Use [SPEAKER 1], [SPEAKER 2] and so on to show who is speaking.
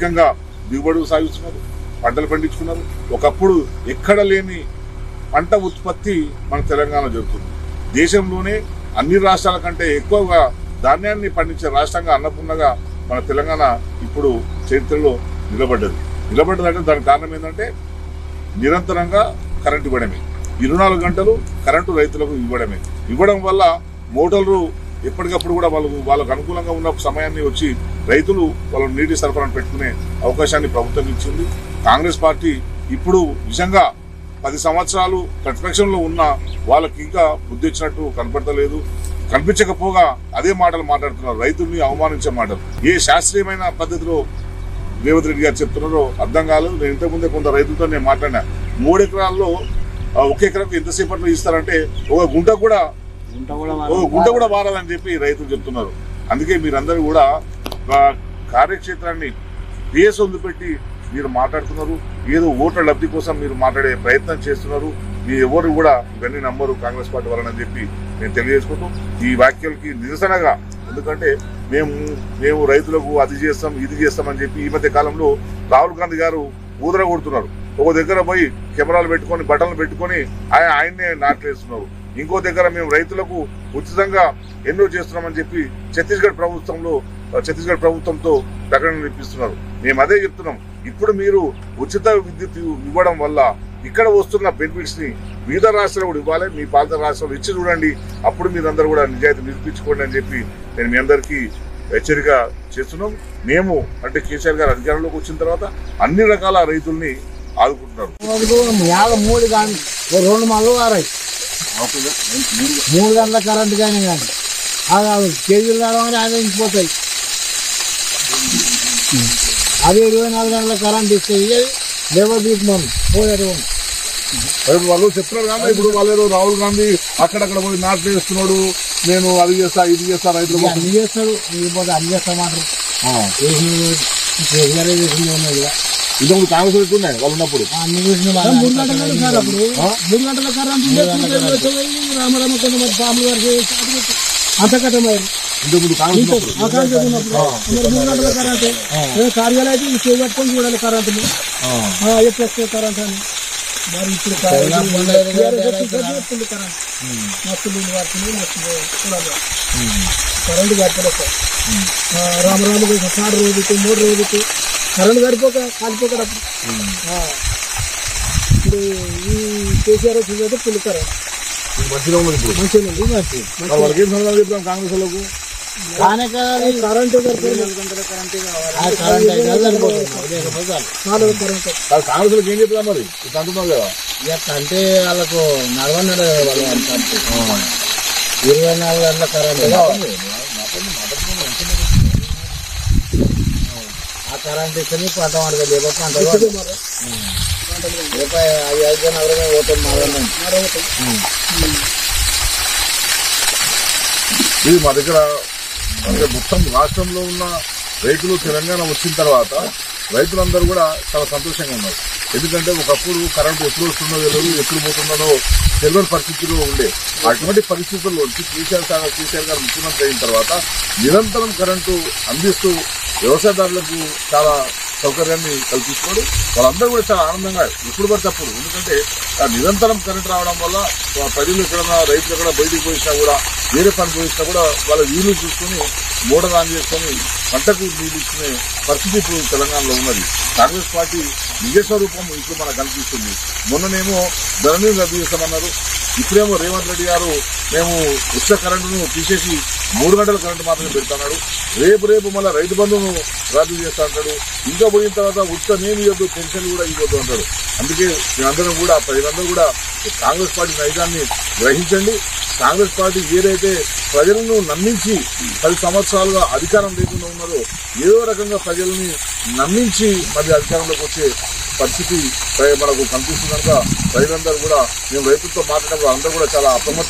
[SPEAKER 1] ధైర్యంగా దిగుబడులు సాగిస్తున్నారు పంటలు పండించుకున్నారు ఒకప్పుడు ఎక్కడ లేని పంట ఉత్పత్తి మన తెలంగాణ జరుగుతుంది దేశంలోనే అన్ని రాష్ట్రాల కంటే ఎక్కువగా ధాన్యాన్ని పండించే రాష్ట్రంగా అన్నపూర్ణగా మన తెలంగాణ ఇప్పుడు చరిత్రలో నిలబడ్డది నిలబడ్డదంటే దానికి కారణం ఏంటంటే నిరంతరంగా కరెంట్ ఇవ్వడమే ఇరవై నాలుగు గంటలు కరెంటు రైతులకు ఇవ్వడమే ఇవ్వడం వల్ల మోటార్లు ఎప్పటికప్పుడు కూడా వాళ్ళకు వాళ్ళకు అనుకూలంగా ఉన్న సమయాన్ని వచ్చి రైతులు వాళ్ళ నీటి సరఫరాను పెట్టుకునే అవకాశాన్ని ప్రభుత్వం ఇచ్చింది కాంగ్రెస్ పార్టీ ఇప్పుడు నిజంగా పది సంవత్సరాలు ప్రతిపక్షంలో ఉన్న వాళ్ళకి ఇంకా బుద్ధి వచ్చినట్టు కనపడతలేదు కనిపించకపోగా అదే మాటలు మాట్లాడుతున్నారు రైతుల్ని అవమానించే మాటలు ఏ శాస్త్రీయమైన పద్ధతిలో రేవంత్ రెడ్డి గారు చెప్తున్నారో అర్థం కాలేదు నేను ఇంతకుముందే కొంత రైతులతో నేను మాట్లాడినా మూడు ఎకరాల్లో ఆ, ఒక ఎకరాకు ఎంతసేపట్లో ఇస్తారంటే ఒక గుంట కూడా
[SPEAKER 2] గుంట కూడా
[SPEAKER 1] ఓ గుంట కూడా వారాలని చెప్పి రైతులు చెప్తున్నారు అందుకే మీరందరూ కూడా ఆ, కార్యక్షేత్రాన్ని బేస్ పెట్టి మీరు మాట్లాడుతున్నారు ఏదో ఓట్ల లబ్ధి కోసం మీరు మాట్లాడే ప్రయత్నం చేస్తున్నారు మీ ఎవరు కూడా ఇవన్నీ నమ్మరు కాంగ్రెస్ పార్టీ వాళ్ళని చెప్పి నేను తెలియజేసుకుంటూ ఈ వ్యాఖ్యలకి నిరసనగా ఎందుకంటే మేము మేము రైతులకు అది చేస్తాం ఇది చేస్తామని చెప్పి ఈ మధ్య కాలంలో రాహుల్ గాంధీ గారు ఊదర కొడుతున్నారు ఒక దగ్గర పోయి కెమెరాలు పెట్టుకొని బటన్లు పెట్టుకొని ఆయన ఆయన్నే నాట్లేస్తున్నారు ఇంకో దగ్గర మేము రైతులకు ఉచితంగా ఎన్నో చేస్తున్నామని చెప్పి ఛత్తీస్గఢ్ ప్రభుత్వంలో ఛత్తీస్గఢ్ ప్రభుత్వంతో ప్రకటన ఇప్పిస్తున్నారు మేము అదే చెప్తున్నాం ఇప్పుడు మీరు ఉచిత విద్యుత్ ఇవ్వడం వల్ల ఇక్కడ వస్తున్న బెనిఫిట్స్ ని వివిధ రాష్ట్రాలు కూడా ఇవ్వాలి మీ పాత రాష్ట్రాలు ఇచ్చి చూడండి అప్పుడు మీరందరూ కూడా నిజాయితీ నిరూపించుకోండి అని చెప్పి నేను మీ అందరికీ హెచ్చరిక చేస్తున్నాం మేము అంటే కేసీఆర్ గారు అధికారంలోకి వచ్చిన తర్వాత అన్ని రకాల రైతుల్ని ఆదుకుంటున్నారు
[SPEAKER 2] యాభై మూడు కానీ ఓ రెండు మళ్ళీ వారాయి మూడు గంటల కరెంట్ కానీ కానీ అది కేజీలు నడవని అదే ఇంకిపోతాయి అదే ఇరవై నాలుగు గంటల కరెంట్ ఇస్తే ఇయ్యేది లేబర్ దీప్ మనం పోయేది
[SPEAKER 1] మరి వాళ్ళు చెప్తున్నారు కానీ ఇప్పుడు వాళ్ళు ఏదో రాహుల్ గాంధీ అక్కడక్కడ పోయి నాట్లు వేస్తున్నాడు నేను అది చేస్తా ఇది చేస్తా రైతులు
[SPEAKER 2] ఇక అన్ని చేస్తాడు ఇకపోతే అన్ని చేస్తామంటారు చేసినరే చేసింది ఉన్నది ఇక.
[SPEAKER 1] ఇంతకుముందు కాంగ్రెస్ పెట్టున్నాయి వాళ్ళు ఉన్నప్పుడు
[SPEAKER 2] ఆ అన్ని చేసిన వాళ్ళు మూడు గంటల సార్ అప్పుడు మూడు గంటల కరెంట్ రామరామ కొంతమంది పాములు గారు అంత కట్టమయ్యారు
[SPEAKER 1] ఇంతకుముందు కాంగ్రెస్ ఉన్నప్పుడు
[SPEAKER 2] ఆకాశం ఉన్నప్పుడు మరి మూడు గంటల కరెంట్ ఏ కార్యాలయం అయితే ఇది చేయబట్టుకొని చూడాలి కరెంట్ ఎప్పుడు వస్తుంది కరెంట్ అని మరి ఇప్పుడు చెప్తుంది కరెంట్ మస్తు నీళ్ళు పడుతుంది మస్తు చూడాలి కరెంట్ కట్టలేదు రామరాము సార్ రోజుకు మూడు రోజుకు కరెంట్ సరిపోక కాలిపోక ఇప్పుడు ఈ కేసీఆర్ వచ్చిందంటే పుల్లి కరెంట్
[SPEAKER 1] ఇది మంచిగా ఉన్నది ఇప్పుడు
[SPEAKER 2] మంచిగా ఉంది మంచి
[SPEAKER 1] మరి వాళ్ళకి ఏం సమాధానం చెప్తాం కాంగ్రెస్ వాళ్ళకు
[SPEAKER 2] కానీ కరెంట్ చాలు కరెంట్
[SPEAKER 1] కాదు, కాంగ్రెస్ వాళ్ళకి ఏం చెప్తాం మరి ఇది అంటున్నావు కదా
[SPEAKER 2] అంటే వాళ్ళకు నడవన్నాడు వాళ్ళు అంత ఇరవై నాలుగు గంటల కరెంట్ ఆ కరెంట్ ఇస్తే పంట పడదు లేకపోతే పంట లేకపోతే అది అయితే నగరమే పోతుంది మరో
[SPEAKER 1] ఇది మా దగ్గర అంటే మొత్తం రాష్ట్రంలో ఉన్న రైతులు తెలంగాణ వచ్చిన తర్వాత రైతులందరూ కూడా చాలా సంతోషంగా ఉన్నారు ఎందుకంటే ఒకప్పుడు కరెంటు ఎప్పుడు వస్తుందో తెలియదు ఎప్పుడు పోతుందో తెలియని పరిస్థితిలో ఉండే అటువంటి పరిస్థితుల్లో వచ్చి కేసీఆర్ సార్ కేసీఆర్ గారు ముఖ్యమంత్రి అయిన తర్వాత నిరంతరం కరెంటు అందిస్తూ వ్యవసాయదారులకు చాలా సౌకర్యాన్ని కల్పిస్తున్నాడు వాళ్ళందరూ కూడా చాలా ఆనందంగా ఎప్పుడు పడితే అప్పుడు ఎందుకంటే ఆ నిరంతరం కరెంట్ రావడం వల్ల ఆ ప్రజలు ఎక్కడన్నా రైతులు ఎక్కడ బయటికి పోయినా కూడా వేరే పని పోయినా కూడా వాళ్ళ వీలు చూసుకొని మోడల్ ఆన్ చేసుకొని పంటకు నీళ్ళు ఇచ్చుకునే పరిస్థితి ఇప్పుడు తెలంగాణలో ఉన్నది కాంగ్రెస్ పార్టీ నిజ స్వరూపం ఇప్పుడు మనకు కనిపిస్తుంది మొన్ననేమో ధరణి రద్దు చేస్తామన్నారు ఇప్పుడేమో రేవంత్ రెడ్డి గారు మేము ఉచిత కరెంటును తీసేసి మూడు గంటల కరెంటు మాత్రమే పెడుతున్నాడు రేపు రేపు మళ్ళీ రైతు బంధువును రద్దు చేస్తా అంటాడు ఇంకా పోయిన తర్వాత ఉచిత నేను ఇవ్వద్దు పెన్షన్ కూడా ఇవ్వద్దు అంటాడు అందుకే మేమందరం కూడా ప్రజలందరూ కూడా కాంగ్రెస్ పార్టీ నైజాన్ని గ్రహించండి కాంగ్రెస్ పార్టీ ఏదైతే ప్రజలను నమ్మించి పది సంవత్సరాలుగా అధికారం లేకుండా ఉన్నారో ఏదో రకంగా ప్రజల్ని నమ్మించి మళ్ళీ అధికారంలోకి వచ్చే పరిస్థితి మనకు కనిపిస్తుంది కనుక ప్రజలందరూ కూడా మేము రైతులతో మాట్లాడినప్పుడు అందరూ కూడా చాలా అప్రమత్తంగా